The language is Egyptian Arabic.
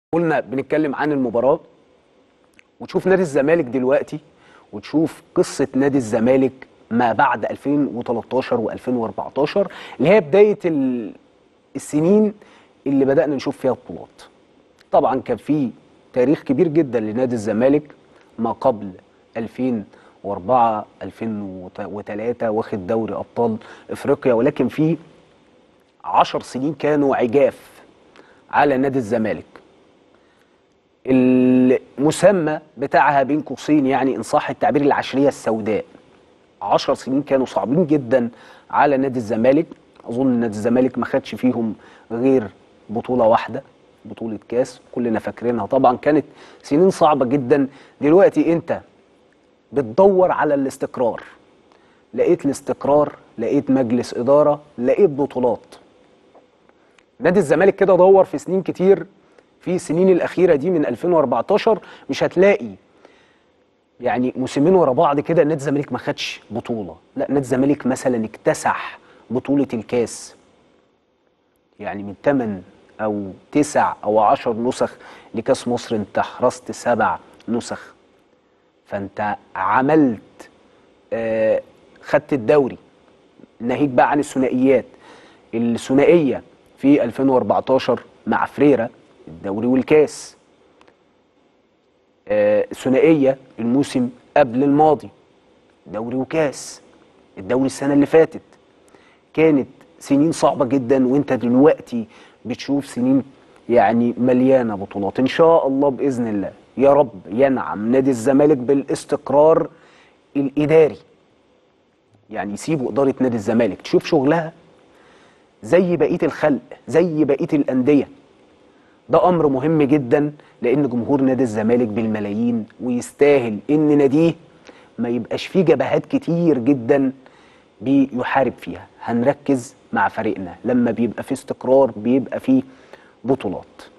قلنا بنتكلم عن المباراة وتشوف نادي الزمالك دلوقتي وتشوف قصة نادي الزمالك ما بعد 2013 و2014 اللي هي بداية ال- السنين اللي بدأنا نشوف فيها بطولات طبعا كان في تاريخ كبير جدا لنادي الزمالك ما قبل 2004 2003 واخد دوري أبطال إفريقيا ولكن في 10 سنين كانوا عجاف على نادي الزمالك المسمى بتاعها بين قوسين يعني ان صح التعبير العشريه السوداء عشر سنين كانوا صعبين جدا على نادي الزمالك اظن نادي الزمالك ما خدش فيهم غير بطوله واحده بطوله كاس كلنا فاكرينها طبعا كانت سنين صعبه جدا دلوقتي انت بتدور على الاستقرار لقيت الاستقرار لقيت مجلس اداره لقيت بطولات نادي الزمالك كده دور في سنين كتير في السنين الاخيره دي من 2014 مش هتلاقي يعني موسمين ورا بعض كده نادي الزمالك ما خدش بطوله لا نادي الزمالك مثلا اكتسح بطوله الكاس يعني من 8 او 9 او 10 نسخ لكاس مصر انت حرزت سبع نسخ فانت عملت آه خدت الدوري ناهيك بقى عن الثنائيات الثنائيه في 2014 مع فريرة الدوري والكاس آه، ثنائيه الموسم قبل الماضي دوري وكاس الدوري السنه اللي فاتت كانت سنين صعبه جدا وانت دلوقتي بتشوف سنين يعني مليانه بطولات ان شاء الله باذن الله يا رب ينعم نادي الزمالك بالاستقرار الاداري يعني يسيبوا اداره نادي الزمالك تشوف شغلها زي بقيه الخلق زي بقيه الانديه ده امر مهم جدا لان جمهور نادي الزمالك بالملايين ويستاهل ان ناديه ما يبقاش فيه جبهات كتير جدا بيحارب فيها هنركز مع فريقنا لما بيبقى فيه استقرار بيبقى فيه بطولات